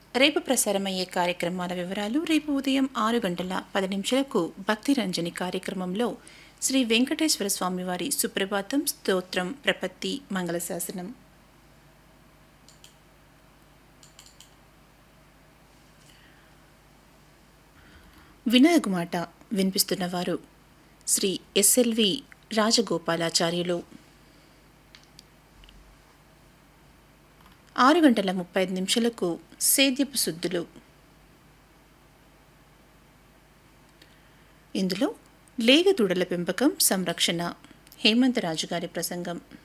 రేపు ప్రసారమయ్యే కార్యక్రమాల వివరాలు రేపు ఉదయం ఆరు గంటల పది నిమిషాలకు భక్తి రంజని కార్యక్రమంలో శ్రీ వెంకటేశ్వర స్వామివారి సుప్రభాతం స్తోత్రం ప్రపత్తి మంగళశాసనం వినాయకు మాట వినిపిస్తున్నవారు శ్రీ ఎస్ఎల్వి రాజగోపాలాచార్యులు ఆరు గంటల ముప్పై ఐదు నిమిషాలకు సేద్యపు శుద్ధులు ఇందులో లేగదూడల పెంపకం సంరక్షణ హేమంతరాజు గారి ప్రసంగం